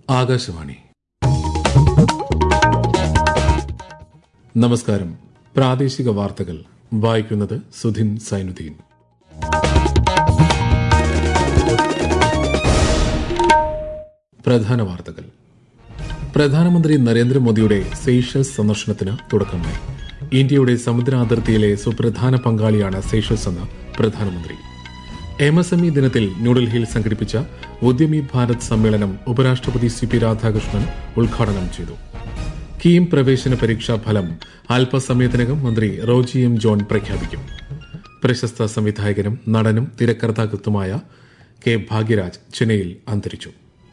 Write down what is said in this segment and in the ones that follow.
ആകാശവാണി നമസ്കാരം പ്രാദേശിക വാർത്തകൾ വായിക്കുന്നത് സുധിൻ സൈനുദ്ദീൻ പ്രധാന വാർത്തകൾ പ്രധാനമന്ത്രി നരേന്ദ്രമോദിയുടെ സെയ്ഷൽസ് സന്ദർശനത്തിന് തുടക്കമായി ഇന്ത്യയുടെ സമുദ്രാതിർത്തിയിലെ സുപ്രധാന പങ്കാളിയാണ് സെയ്ഷൽസ് എന്ന് പ്രധാനമന്ത്രി എം എസ് എം ഇ ദിനത്തിൽ ന്യൂഡൽഹിയിൽ സംഘടിപ്പിച്ച ഉദ്യമി ഭാരത് സമ്മേളനം ഉപരാഷ്ട്രപതി സി പി രാധാകൃഷ്ണൻ ഉദ്ഘാടനം ചെയ്തു കീം പ്രവേശന പരീക്ഷാ ഫലം അല്പസമയത്തിനകം മന്ത്രി റോജി എം ജോൺ പ്രഖ്യാപിക്കും പ്രശസ്ത സംവിധായകനും നടനും തിരക്കർത്താകൃത്തുമായ കെ ഭാഗ്യരാജ് ചെന്നൈയിൽ അന്തരിച്ചു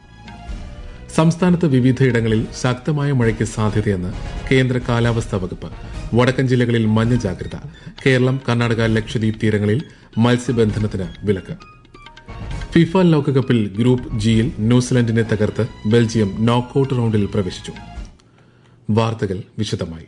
സംസ്ഥാനത്ത് വിവിധയിടങ്ങളിൽ ശക്തമായ മഴയ്ക്ക് സാധ്യതയെന്ന് കേന്ദ്ര കാലാവസ്ഥാ വകുപ്പ് വടക്കൻ ജില്ലകളിൽ മഞ്ഞ ജാഗ്രത കേരളം കർണാടക ലക്ഷദ്വീപ് തീരങ്ങളിൽ മത്സ്യബന്ധനത്തിന് വിലക്ക് ഫിഫ ലോകകപ്പിൽ ഗ്രൂപ്പ് ജിയിൽ ന്യൂസിലൻഡിനെ തകർത്ത് ബെൽജിയം നോക്കൌട്ട് റൌണ്ടിൽ പ്രവേശിച്ചു വാർത്തകൾ വിശദമായി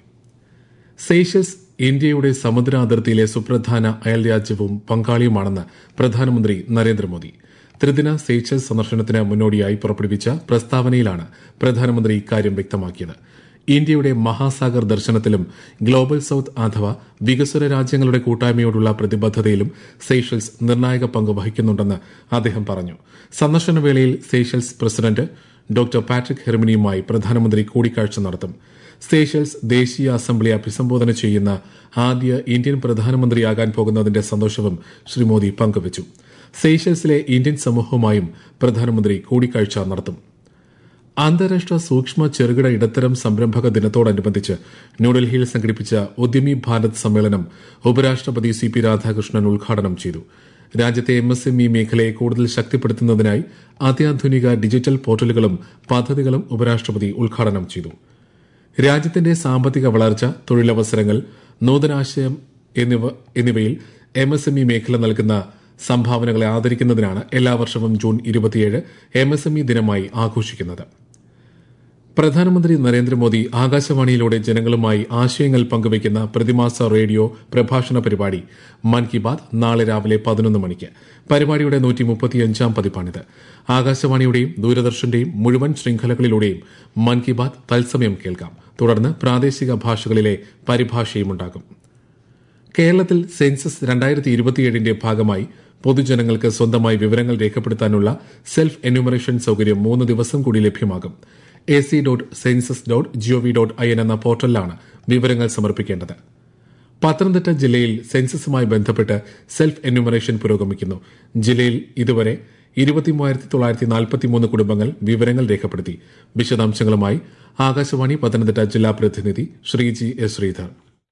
സെയ്ഷൽസ് ഇന്ത്യയുടെ സമുദ്ര അതിർത്തിയിലെ സുപ്രധാന അയൽരാജ്യവും പങ്കാളിയുമാണെന്ന് പ്രധാനമന്ത്രി നരേന്ദ്രമോദി ത്രിദിന സെയ്ഷൽസ് സന്ദർശനത്തിന് മുന്നോടിയായി പുറപ്പെടുവിച്ച പ്രസ്താവനയിലാണ് പ്രധാനമന്ത്രി ഇക്കാര്യം വ്യക്തമാക്കിയത് ഇന്ത്യയുടെ മഹാസാഗർ ദർശനത്തിലും ഗ്ലോബൽ സൌത്ത് അഥവാ വികസ്വര രാജ്യങ്ങളുടെ കൂട്ടായ്മയോടുള്ള പ്രതിബദ്ധതയിലും സെയ്ഷൽസ് നിർണായക പങ്ക് വഹിക്കുന്നുണ്ടെന്ന് അദ്ദേഹം പറഞ്ഞു സന്ദർശന വേളയിൽ സെയ്ഷൽസ് പ്രസിഡന്റ് ഡോക്ടർ പാട്രിക് ഹെർമിനിയുമായി പ്രധാനമന്ത്രി കൂടിക്കാഴ്ച നടത്തും സേഷൽസ് ദേശീയ അസംബ്ലി അഭിസംബോധന ചെയ്യുന്ന ആദ്യ ഇന്ത്യൻ പ്രധാനമന്ത്രിയാകാൻ പോകുന്നതിന്റെ സന്തോഷവും ശ്രീ മോദി പങ്കുവച്ചു സേഷൽസിലെ ഇന്ത്യൻ സമൂഹവുമായും പ്രധാനമന്ത്രി കൂടിക്കാഴ്ച നടത്തും അന്താരാഷ്ട്ര സൂക്ഷ്മ ചെറുകിട ഇടത്തരം സംരംഭക ദിനത്തോടനുബന്ധിച്ച് ന്യൂഡൽഹിയിൽ സംഘടിപ്പിച്ച ഉദ്യമി ഭാരത് സമ്മേളനം ഉപരാഷ്ട്രപതി സി പി രാധാകൃഷ്ണൻ ഉദ്ഘാടനം ചെയ്തു രാജ്യത്തെ എം എസ് എം ഇ മേഖലയെ കൂടുതൽ ശക്തിപ്പെടുത്തുന്നതിനായി അത്യാധുനിക ഡിജിറ്റൽ പോർട്ടലുകളും പദ്ധതികളും ഉപരാഷ്ട്രപതി ഉദ്ഘാടനം ചെയ്തു രാജ്യത്തിന്റെ സാമ്പത്തിക വളർച്ച തൊഴിലവസരങ്ങൾ നൂതനാശയം എന്നിവ എന്നിവയിൽ എം എസ് എം ഇ മേഖല നൽകുന്ന സംഭാവനകളെ ആദരിക്കുന്നതിനാണ് എല്ലാ വർഷവും ജൂൺ ഇരുപത്തിയേഴ് എം എസ് എം ഇ ദിനമായി ആഘോഷിക്കുന്നത് പ്രധാനമന്ത്രി നരേന്ദ്രമോദി ആകാശവാണിയിലൂടെ ജനങ്ങളുമായി ആശയങ്ങൾ പങ്കുവയ്ക്കുന്ന പ്രതിമാസ റേഡിയോ പ്രഭാഷണ പരിപാടി മൻ കി ബാത് നാളെ രാവിലെ പതിനൊന്ന് മണിക്ക് പരിപാടിയുടെ നൂറ്റി മുപ്പത്തിയഞ്ചാം പതിപ്പാണിത് ആകാശവാണിയുടെയും ദൂരദർശന്റെയും മുഴുവൻ ശൃംഖലകളിലൂടെയും മൻ കി ബാത് തത്സമയം കേൾക്കാം തുടർന്ന് പ്രാദേശിക ഭാഷകളിലെ പരിഭാഷയുമുണ്ടാകും കേരളത്തിൽ സെൻസസ് രണ്ടായിരത്തി ഇരുപത്തിയേഴിന്റെ ഭാഗമായി പൊതുജനങ്ങൾക്ക് സ്വന്തമായി വിവരങ്ങൾ രേഖപ്പെടുത്താനുള്ള സെൽഫ് എന്യൂമറേഷൻ സൌകര്യം മൂന്ന് ദിവസം കൂടി ലഭ്യമാകും A C dot census dot G O V dot I N എന്ന പോർട്ടലിലാണ് വിവരങ്ങൾ സമർപ്പിക്കേണ്ടത് പത്തനംതിട്ട ജില്ലയിൽ സെൻസസുമായി ബന്ധപ്പെട്ട് സെൽഫ് എന്യൂമറേഷൻ പുരോഗമിക്കുന്നു ജില്ലയിൽ ഇതുവരെ ഇരുപത്തിമൂവായിരത്തി തൊള്ളായിരത്തി നാൽപ്പത്തിമൂന്ന് കുടുംബങ്ങൾ വിവരങ്ങൾ രേഖപ്പെടുത്തി വിശദാംശങ്ങളുമായി ആകാശവാണി പത്തനംതിട്ട ജില്ലാ പ്രതിനിധി ശ്രീജി എസ് ശ്രീധർ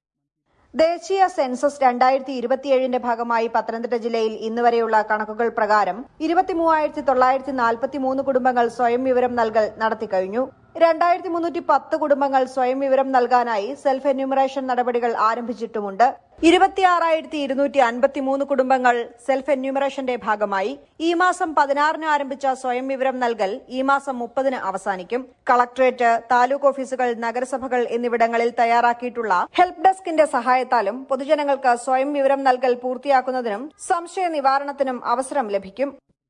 ദേശീയ സെൻസസ് രണ്ടായിരത്തി ഇരുപത്തിയേഴിന്റെ ഭാഗമായി പത്തനംതിട്ട ജില്ലയിൽ ഇന്നുവരെയുള്ള കണക്കുകൾ പ്രകാരം ഇരുപത്തിമൂവായിരത്തി തൊള്ളായിരത്തി നാൽപ്പത്തിമൂന്ന് കുടുംബങ്ങൾ സ്വയം വിവരം നൽകൽ നടത്തിക്കഴിഞ്ഞു രണ്ടായിരത്തി മുന്നൂറ്റി പത്ത് കുടുംബങ്ങൾ സ്വയം വിവരം നൽകാനായി സെൽഫ് എന്യൂമറേഷൻ നടപടികൾ ആരംഭിച്ചിട്ടുമുണ്ട് ഇരുപത്തിയാറായിരത്തി ഇരുന്നൂറ്റി അൻപത്തിമൂന്ന് കുടുംബങ്ങൾ സെൽഫ് എന്യൂമറേഷന്റെ ഭാഗമായി ഈ മാസം പതിനാറിന് ആരംഭിച്ച സ്വയം വിവരം നൽകൽ ഈ മാസം മുപ്പതിന് അവസാനിക്കും കളക്ടറേറ്റ് താലൂക്ക് ഓഫീസുകൾ നഗരസഭകൾ എന്നിവിടങ്ങളിൽ തയ്യാറാക്കിയിട്ടുള്ള ഹെൽപ്പ് ഡെസ്കിന്റെ സഹായത്താലും പൊതുജനങ്ങൾക്ക് സ്വയം വിവരം നൽകൽ പൂർത്തിയാക്കുന്നതിനും സംശയ നിവാരണത്തിനും അവസരം ലഭിക്കും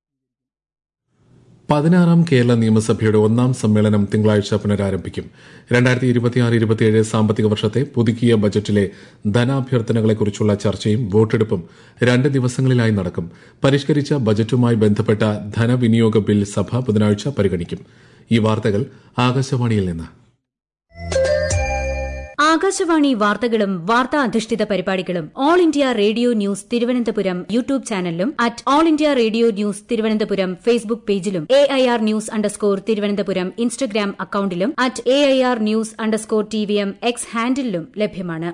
പതിനാറാം കേരള നിയമസഭയുടെ ഒന്നാം സമ്മേളനം തിങ്കളാഴ്ച പുനരാരംഭിക്കും രണ്ടായിരത്തി ഇരുപത്തിയാറ് ഇരുപത്തിയേഴ് സാമ്പത്തിക വർഷത്തെ പുതുക്കിയ ബജറ്റിലെ ധനാഭ്യർത്ഥനകളെക്കുറിച്ചുള്ള ചർച്ചയും വോട്ടെടുപ്പും രണ്ട് ദിവസങ്ങളിലായി നടക്കും പരിഷ്കരിച്ച ബജറ്റുമായി ബന്ധപ്പെട്ട ധനവിനിയോഗ ബിൽ സഭ ബുധനാഴ്ച പരിഗണിക്കും ഈ വാർത്തകൾ ആകാശവാണിയിൽ നിന്ന് ആകാശവാണി വാർത്തകളും വാർത്താ അധിഷ്ഠിത പരിപാടികളും all India radio news Thiruvananthapuram YouTube ചാനലിലും at all India radio news Thiruvananthapuram Facebook പേജിലും A I R news underscore Thiruvananthapuram Instagram അക്കൌണ്ടിലും at A I R news underscore T V M X ഹാൻഡിലും ലഭ്യമാണ്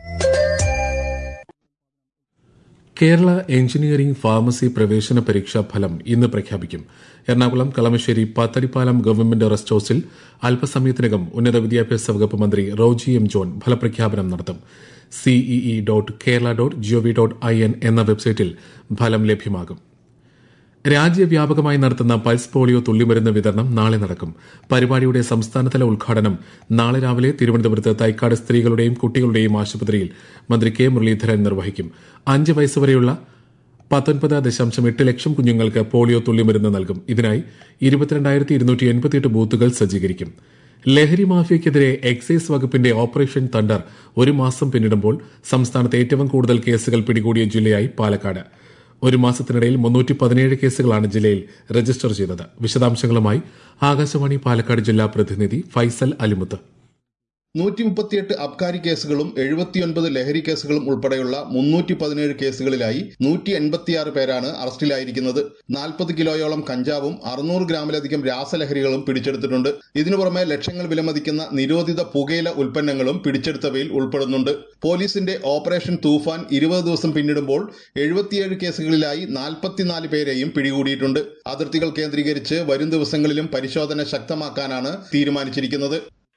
കേരള എഞ്ചിനീയറിംഗ് ഫാർമസി പ്രവേശന പരീക്ഷാ ഫലം ഇന്ന് പ്രഖ്യാപിക്കും എറണാകുളം കളമശ്ശേരി പത്തടിപ്പാലം ഗവൺമെന്റ് റെസ്റ്റ് ഹൌസിൽ അല്പസമയത്തിനകം ഉന്നത വിദ്യാഭ്യാസ വകുപ്പ് മന്ത്രി റോജി എം ജോൺ ഫലപ്രഖ്യാപനം നടത്തും C E E dot Kerala dot G O V dot I N എന്ന വെബ്സൈറ്റിൽ ഫലം ലഭ്യമാകും രാജ്യവ്യാപകമായി നടത്തുന്ന പൾസ് പോളിയോ തുള്ളിമരുന്ന് വിതരണം നാളെ നടക്കും പരിപാടിയുടെ സംസ്ഥാനതല ഉദ്ഘാടനം നാളെ രാവിലെ തിരുവനന്തപുരത്ത് തൈക്കാട് സ്ത്രീകളുടെയും കുട്ടികളുടെയും ആശുപത്രിയിൽ മന്ത്രി കെ മുരളീധരൻ നിർവഹിക്കും അഞ്ച് വയസ്സുവരെയുള്ള പത്തൊൻപത് ദശാംശം എട്ട് ലക്ഷം കുഞ്ഞുങ്ങൾക്ക് പോളിയോ തുള്ളിമരുന്ന് നൽകും ഇതിനായി ഇരുപത്തിരണ്ടായിരത്തി ഇരുന്നൂറ്റി എൺപത്തിയെട്ട് ബൂത്തുകൾ സജ്ജീകരിക്കും ലഹരി മാഫിയയ്ക്കെതിരെ എക്സൈസ് വകുപ്പിന്റെ ഓപ്പറേഷൻ തണ്ടർ ഒരു മാസം പിന്നിടുമ്പോൾ സംസ്ഥാനത്ത് ഏറ്റവും കൂടുതൽ കേസുകൾ പിടികൂടിയ ജില്ലയായി പാലക്കാട് ഒരു മാസത്തിനിടയിൽ മുന്നൂറ്റി പതിനേഴ് കേസുകളാണ് ജില്ലയിൽ രജിസ്റ്റർ ചെയ്തത് വിശദാംശങ്ങളുമായി ആകാശവാണി പാലക്കാട് ജില്ലാ പ്രതിനിധി ഫൈസൽ അലിമുത്ത് നൂറ്റി മുപ്പത്തിയെട്ട് അബ്കാരി കേസുകളും എഴുപത്തിയൊൻപത് ലഹരി കേസുകളും ഉൾപ്പെടെയുള്ള മുന്നൂറ്റി പതിനേഴ് കേസുകളിലായി നൂറ്റി എൺപത്തിയാറ് പേരാണ് അറസ്റ്റിലായിരിക്കുന്നത് നാൽപ്പത് കിലോയോളം കഞ്ചാവും അറുന്നൂറ് ഗ്രാമിലധികം രാസലഹരികളും പിടിച്ചെടുത്തിട്ടുണ്ട് ഇതിനു പുറമെ ലക്ഷങ്ങൾ വിലമതിക്കുന്ന നിരോധിത പുകയില ഉൽപ്പന്നങ്ങളും പിടിച്ചെടുത്തവയിൽ ഉൾപ്പെടുന്നുണ്ട് പോലീസിന്റെ ഓപ്പറേഷൻ തൂഫാൻ ഇരുപത് ദിവസം പിന്നിടുമ്പോൾ എഴുപത്തിയേഴ് കേസുകളിലായി നാൽപ്പത്തിനാല് പേരെയും പിടികൂടിയിട്ടുണ്ട് അതിർത്തികൾ കേന്ദ്രീകരിച്ച് വരും ദിവസങ്ങളിലും പരിശോധന ശക്തമാക്കാനാണ് തീരുമാനിച്ചിരിക്കുന്നത്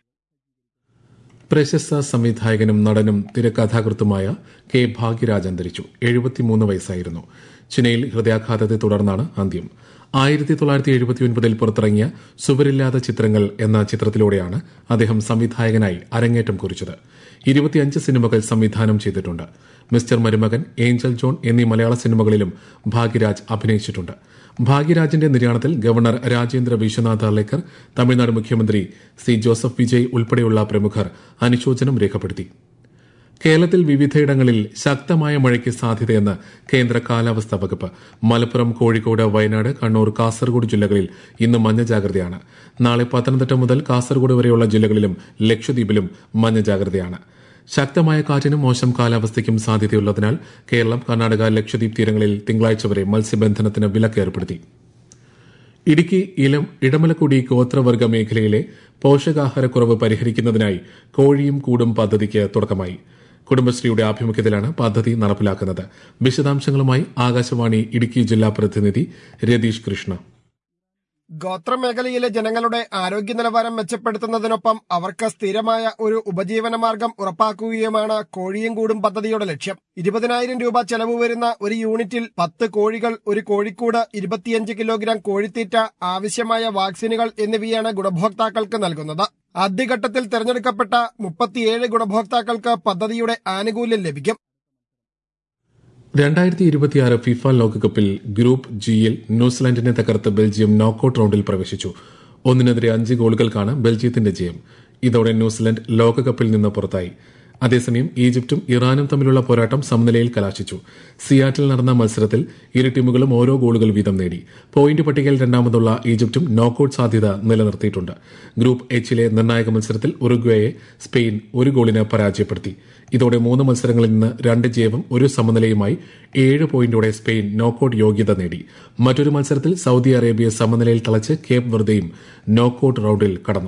പ്രശസ്ത സംവിധായകനും നടനും തിരക്കഥാകൃത്തുമായ കെ ഭാഗ്യരാജ് അന്തരിച്ചു എഴുപത്തിമൂന്ന് വയസ്സായിരുന്നു ചെന്നൈയിൽ ഹൃദയാഘാതത്തെ തുടർന്നാണ് അന്ത്യം ആയിരത്തി തൊള്ളായിരത്തി എഴുപത്തിയൊൻപതിൽ പുറത്തിറങ്ങിയ സുവരില്ലാത്ത ചിത്രങ്ങൾ എന്ന ചിത്രത്തിലൂടെയാണ് അദ്ദേഹം സംവിധായകനായി അരങ്ങേറ്റം കുറിച്ചത് ഇരുപത്തിയഞ്ച് സിനിമകൾ സംവിധാനം ചെയ്തിട്ടുണ്ട് മിസ്റ്റർ മരുമകൻ ഏഞ്ചൽ ജോൺ എന്നീ മലയാള സിനിമകളിലും ഭാഗ്യരാജ് അഭിനയിച്ചിട്ടുണ്ട് ഭാഗ്യരാജിന്റെ നിര്യാണത്തിൽ ഗവർണർ രാജേന്ദ്ര വിശ്വനാഥ് അർലേക്കർ തമിഴ്നാട് മുഖ്യമന്ത്രി സി ജോസഫ് വിജയ് ഉൾപ്പെടെയുള്ള പ്രമുഖർ അനുശോചനം രേഖപ്പെടുത്തി കേരളത്തിൽ വിവിധയിടങ്ങളിൽ ശക്തമായ മഴയ്ക്ക് സാധ്യതയെന്ന് കേന്ദ്ര കാലാവസ്ഥാ വകുപ്പ് മലപ്പുറം കോഴിക്കോട് വയനാട് കണ്ണൂർ കാസർഗോഡ് ജില്ലകളിൽ ഇന്ന് മഞ്ഞ ജാഗ്രതയാണ് നാളെ പത്തനംതിട്ട മുതൽ കാസർഗോഡ് വരെയുള്ള ജില്ലകളിലും ലക്ഷദ്വീപിലും മഞ്ഞ ജാഗ്രതയാണ് ശക്തമായ കാറ്റിനും മോശം കാലാവസ്ഥയ്ക്കും സാധ്യതയുള്ളതിനാൽ കേരളം കർണാടക ലക്ഷദ്വീപ് തീരങ്ങളിൽ തിങ്കളാഴ്ച വരെ മത്സ്യബന്ധനത്തിന് വിലക്ക് ഏർപ്പെടുത്തി ഇടുക്കി ഇലം ഇടമലക്കുടി ഗോത്രവർഗ മേഖലയിലെ പോഷകാഹാരക്കുറവ് പരിഹരിക്കുന്നതിനായി കോഴിയും കൂടും പദ്ധതിക്ക് തുടക്കമായി കുടുംബശ്രീയുടെ ആഭിമുഖ്യത്തിലാണ് പദ്ധതി നടപ്പിലാക്കുന്നത് വിശദാംശങ്ങളുമായി ആകാശവാണി ഇടുക്കി ജില്ലാ പ്രതിനിധി രതീഷ് കൃഷ്ണ ഗോത്രമേഖലയിലെ ജനങ്ങളുടെ ആരോഗ്യ നിലവാരം മെച്ചപ്പെടുത്തുന്നതിനൊപ്പം അവർക്ക് സ്ഥിരമായ ഒരു ഉപജീവന മാർഗം ഉറപ്പാക്കുകയുമാണ് കോഴിയും കൂടും പദ്ധതിയുടെ ലക്ഷ്യം ഇരുപതിനായിരം രൂപ ചെലവ് വരുന്ന ഒരു യൂണിറ്റിൽ പത്ത് കോഴികൾ ഒരു കോഴിക്കൂട് ഇരുപത്തിയഞ്ച് കിലോഗ്രാം കോഴിത്തീറ്റ ആവശ്യമായ വാക്സിനുകൾ എന്നിവയാണ് ഗുണഭോക്താക്കൾക്ക് നൽകുന്നത് ആദ്യഘട്ടത്തിൽ തെരഞ്ഞെടുക്കപ്പെട്ട മുപ്പത്തിയേഴ് ഗുണഭോക്താക്കൾക്ക് പദ്ധതിയുടെ ആനുകൂല്യം ലഭിക്കും രണ്ടായിരത്തി ഇരുപത്തിയാറ് ഫിഫ ലോകകപ്പിൽ ഗ്രൂപ്പ് ജിയിൽ ന്യൂസിലാൻഡിനെ തകർത്ത് ബെൽജിയം നോക്കൌട്ട് റൌണ്ടിൽ പ്രവേശിച്ചു ഒന്നിനെതിരെ അഞ്ച് ഗോളുകൾക്കാണ് ബെൽജിയത്തിന്റെ ജയം ഇതോടെ ന്യൂസിലാൻഡ് ലോകകപ്പിൽ നിന്ന് പുറത്തായി അതേസമയം ഈജിപ്തും ഇറാനും തമ്മിലുള്ള പോരാട്ടം സമനിലയിൽ കലാശിച്ചു സിയാറ്റിൽ നടന്ന മത്സരത്തിൽ ഇരു ടീമുകളും ഓരോ ഗോളുകൾ വീതം നേടി പോയിന്റ് പട്ടികയിൽ രണ്ടാമതുള്ള ഈജിപ്തും നോക്കൌട്ട് സാധ്യത നിലനിർത്തിയിട്ടുണ്ട് ഗ്രൂപ്പ് എച്ചിലെ നിർണായക മത്സരത്തിൽ ഉറുഗ്വേയെ സ്പെയിൻ ഒരു ഗോളിന് പരാജയപ്പെടുത്തി ഇതോടെ മൂന്ന് മത്സരങ്ങളിൽ നിന്ന് രണ്ട് ജയവും ഒരു സമനിലയുമായി ഏഴ് പോയിന്റോടെ സ്പെയിൻ നോക്കൌട്ട് യോഗ്യത നേടി മറ്റൊരു മത്സരത്തിൽ സൌദി അറേബ്യ സമനിലയിൽ തളച്ച് കേപ്പ് വെർദയും നോക്കൌട്ട് റൌണ്ടിൽ കടന്നു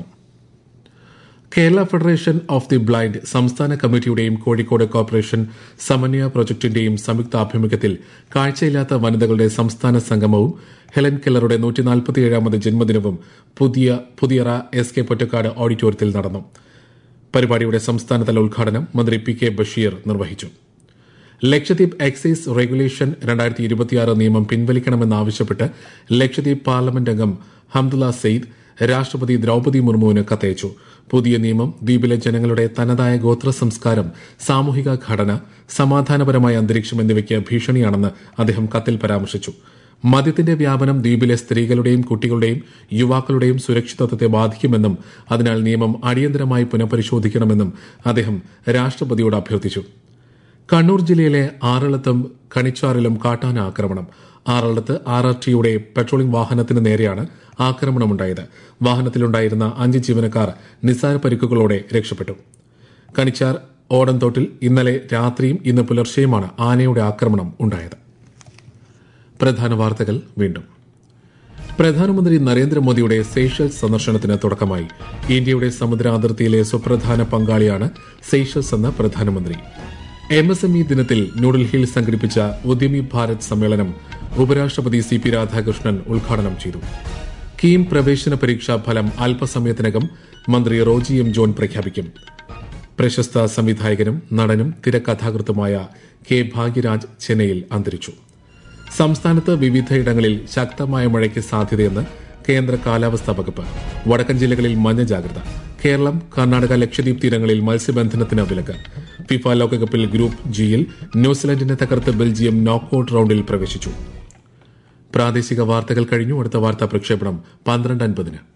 Kerala federation of the blind സംസ്ഥാന കമ്മിറ്റിയുടെയും കോഴിക്കോട് കോർപ്പറേഷൻ സമന്വയ പ്രൊജക്ടിന്റെയും സംയുക്ത ആഭിമുഖ്യത്തിൽ കാഴ്ചയില്ലാത്ത വനിതകളുടെ സംസ്ഥാന സംഗമവും ഹെലൻ കെല്ലറുടെ നൂറ്റിനാൽപ്പത്തിയേഴാമത് ജന്മദിനവും പുതിയ പുതിയറ എസ് കെ പൊറ്റക്കാട് ഓഡിറ്റോറിയത്തിൽ നടന്നു പരിപാടിയുടെ സംസ്ഥാനതല ഉദ്ഘാടനം മന്ത്രി പി കെ ബഷീർ നിർവഹിച്ചു ലക്ഷദ്വീപ് എക്സൈസ് റെഗുലേഷൻ രണ്ടായിരത്തി ഇരുപത്തിയാറ് നിയമം പിൻവലിക്കണമെന്നാവശ്യപ്പെട്ട് ലക്ഷദ്വീപ് പാർലമെന്റ് അംഗം ഹംദുല്ല സെയ്ദ് രാഷ്ട്രപതി ദ്രൌപതി മുർമുവിന് കത്തയച്ചു പുതിയ നിയമം ദ്വീപിലെ ജനങ്ങളുടെ തനതായ ഗോത്ര സംസ്കാരം സാമൂഹിക ഘടന സമാധാനപരമായ അന്തരീക്ഷം എന്നിവയ്ക്ക് ഭീഷണിയാണെന്ന് അദ്ദേഹം കത്തിൽ പരാമർശിച്ചു മദ്യത്തിന്റെ വ്യാപനം ദ്വീപിലെ സ്ത്രീകളുടെയും കുട്ടികളുടെയും യുവാക്കളുടെയും സുരക്ഷിതത്വത്തെ ബാധിക്കുമെന്നും അതിനാൽ നിയമം അടിയന്തരമായി പുനഃപരിശോധിക്കണമെന്നും അദ്ദേഹം രാഷ്ട്രപതിയോട് അഭ്യർത്ഥിച്ചു കണ്ണൂർ ജില്ലയിലെ ആറളത്തും കണിച്ചാറിലും കാട്ടാന ആക്രമണം ആറളത്ത് ആർ ആർ ടിയുടെ പെട്രോളിംഗ് വാഹനത്തിന് നേരെയാണ് ആക്രമണമുണ്ടായത് വാഹനത്തിലുണ്ടായിരുന്ന അഞ്ച് ജീവനക്കാർ നിസ്സാര പരിക്കുകളോടെ രക്ഷപ്പെട്ടു കണിച്ചാർ ഓടൻതോട്ടിൽ ഇന്നലെ രാത്രിയും ഇന്ന് പുലർച്ചെയുമാണ് ആനയുടെ ആക്രമണം ഉണ്ടായത് പ്രധാന വാർത്തകൾ വീണ്ടും പ്രധാനമന്ത്രി നരേന്ദ്രമോദിയുടെ സേഷ്യൽസ് സന്ദർശനത്തിന് തുടക്കമായി ഇന്ത്യയുടെ സമുദ്ര അതിർത്തിയിലെ സുപ്രധാന പങ്കാളിയാണ് സേഷ്യൽസ് എന്ന പ്രധാനമന്ത്രി എം എസ് എം ഇ ദിനത്തിൽ ന്യൂഡൽഹിയിൽ സംഘടിപ്പിച്ച ഉദ്യമി ഭാരത് സമ്മേളനം ഉപരാഷ്ട്രപതി സി പി രാധാകൃഷ്ണൻ ഉദ്ഘാടനം ചെയ്തു കീം പ്രവേശന പരീക്ഷാ ഫലം അല്പസമയത്തിനകം മന്ത്രി റോജി എം ജോൺ പ്രഖ്യാപിക്കും പ്രശസ്ത സംവിധായകനും നടനും തിരക്കഥാകൃത്തുമായ കെ ഭാഗ്യരാജ് ചെന്നൈയിൽ അന്തരിച്ചു സംസ്ഥാനത്ത് വിവിധയിടങ്ങളിൽ ശക്തമായ മഴയ്ക്ക് സാധ്യതയെന്ന് കേന്ദ്ര കാലാവസ്ഥാ വകുപ്പ് വടക്കൻ ജില്ലകളിൽ മഞ്ഞ ജാഗ്രത കേരളം കർണാടക ലക്ഷദ്വീപ് തീരങ്ങളിൽ മത്സ്യബന്ധനത്തിന് വിലക്ക് ഫിഫ ലോകകപ്പിൽ ഗ്രൂപ്പ് ജിയിൽ ന്യൂസിലൻഡിനെ തകർത്ത് ബെൽജിയം നോക്കൌട്ട് റൌണ്ടിൽ പ്രവേശിച്ചു പ്രാദേശിക വാർത്തകൾ കഴിഞ്ഞു അടുത്ത വാർത്താ പ്രക്ഷേപണം പന്ത്രണ്ട് അൻപതിന്